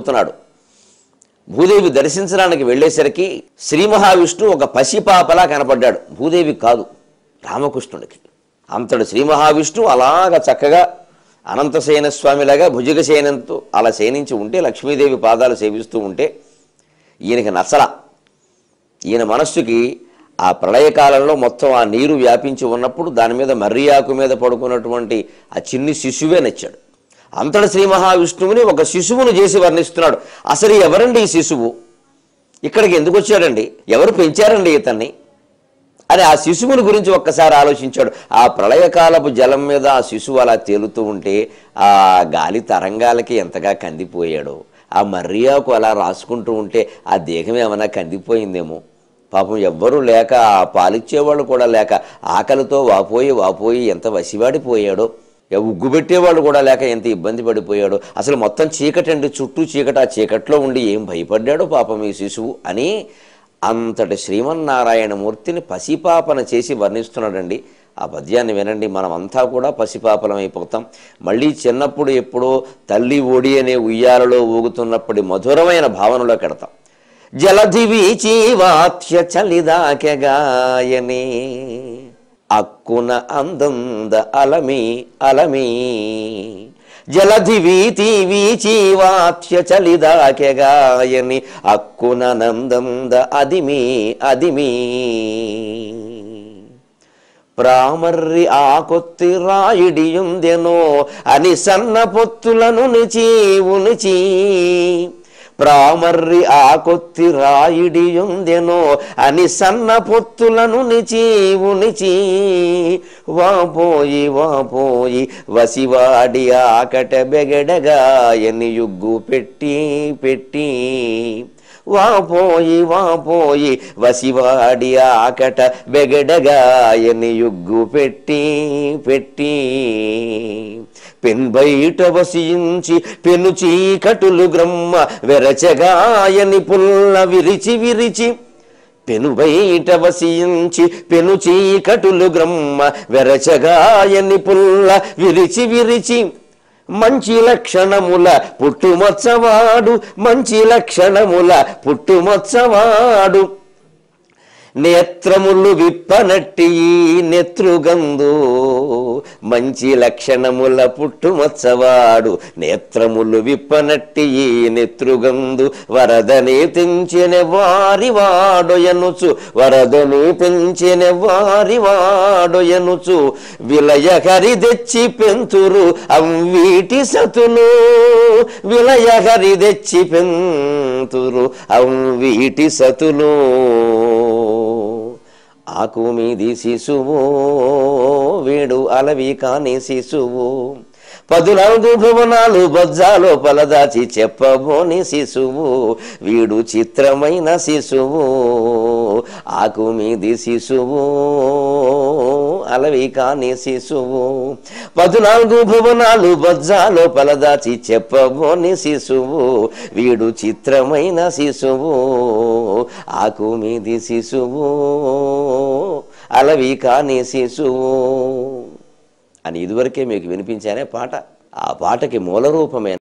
చెబుతున్నాడు భూదేవి దర్శించడానికి వెళ్ళేసరికి శ్రీ మహావిష్ణువు ఒక పసిపాపలా కనపడ్డాడు భూదేవి కాదు రామకృష్ణుడికి అంతడు శ్రీ మహావిష్ణువు అలాగ చక్కగా అనంతసేన స్వామిలాగా భుజగ శయనంతో అలా శయనించి ఉంటే లక్ష్మీదేవి పాదాలు సేవిస్తూ ఉంటే ఈయనకి నచ్చలా ఈయన మనస్సుకి ఆ ప్రళయకాలంలో మొత్తం ఆ నీరు వ్యాపించి ఉన్నప్పుడు దాని మీద మర్రియాకు మీద పడుకున్నటువంటి ఆ చిన్ని శిశువే నచ్చాడు అంతటి శ్రీ మహావిష్ణువుని ఒక శిశువును చేసి వర్ణిస్తున్నాడు అసలు ఎవరండి ఈ శిశువు ఇక్కడికి ఎందుకు వచ్చాడండి ఎవరు పెంచారండి ఇతన్ని అని ఆ శిశువుని గురించి ఒక్కసారి ఆలోచించాడు ఆ ప్రళయకాలపు జలం మీద ఆ శిశువు అలా తేలుతూ ఉంటే ఆ గాలి తరంగాలకి ఎంతగా కందిపోయాడో ఆ మర్రియాకు అలా రాసుకుంటూ ఉంటే ఆ దేహం ఏమైనా కందిపోయిందేమో పాపం ఎవ్వరూ లేక ఆ పాలిచ్చేవాళ్ళు కూడా లేక ఆకలితో వాపోయి వాపోయి ఎంత వసివాడిపోయాడో ఎ- ఉగ్గు పెట్టేవాళ్ళు కూడా లేక ఎంత ఇబ్బంది పడిపోయాడో అసలు మొత్తం చీకటండి చుట్టూ చీకట ఆ చీకట్లో ఉండి ఏం భయపడ్డాడో పాపం ఈ శిశువు అని అంతటి శ్రీమన్నారాయణమూర్తిని పసిపాపన చేసి వర్ణిస్తున్నాడండి ఆ పద్యాన్ని వినండి మనం అంతా కూడా పసిపాపలం అయిపోతాం మళ్ళీ చిన్నప్పుడు ఎప్పుడో తల్లి ఒడి అనే ఉయ్యాలలో ఊగుతున్నప్పటి మధురమైన భావనలో కెడతాం జలధి వీచి వాత్య చలిదాకెగాయని అక్కున అందంద అలమి అలమి జలధి వీతి వీచి వాత్య చలిదాకెగాయని అక్కున నందంద అదిమి అదిమి ప్రామర్రి ఆకొత్తి రాయిడియుందెనో అని సన్న పొత్తులను నిచి ఉనిచి ప్రామర్రి ఆకొత్తి రాయిడియుందెనో అని సన్న పొత్తులను నిచి ఉనిచి వాపోయి వాపోయి వసివాడి ఆకట బెగడగా ఎన్ని యుగ్గు పెట్టి పెట్టి వాపోయి వాపోయి వసివాడి ఆకట బెగడగా ఎన్ని యుగ్గు పెట్టి పెట్టి పెన్ బయట వసించి పెను చీకటులు గ్రమ్మ వెరచగాయని పుల్ల విరిచి విరిచి పెను బయట వసించి పెను చీకటులు గ్రమ్మ వెరచగాయని పుల్ల విరిచి విరిచి మంచి లక్షణముల పుట్టుమచ్చవాడు మంచి లక్షణముల పుట్టుమచ్చవాడు నేత్రములు విప్పనట్టి ఈ నెత్రుగందు మంచి లక్షణముల పుట్టుమచ్చవాడు నేత్రములు విప్పనట్టి ఈ నెత్రుగందు వరదని తెంచిన వారి వాడొయనుచు వరదని తెంచిన వారి వాడొయనుచు విలయ హరి తెచ్చి పెంతురు అవ్వీటి సతులు విలయ హరి తెచ్చి పెంతురు అవ్వీటి సతులు ఆకు మీది శిశువు వీడు అలవి కాని శిశువు పదునాలుగు భువనాలు బొజ్జాలో పలదాచి చెప్పబోని శిశువు వీడు చిత్రమైన శిశువు ఆకు మీది శిశువు అలవి కాని శిశువు పదునాలుగు భువనాలు బొజ్జాలో పలదాచి చెప్పబోని శిశువు వీడు చిత్రమైన శిశువు ఆకు మీది శిశువు అలవి కాని శిశువు అని ఇదివరకే మీకు వినిపించానే పాట ఆ పాటకి మూల రూపమైన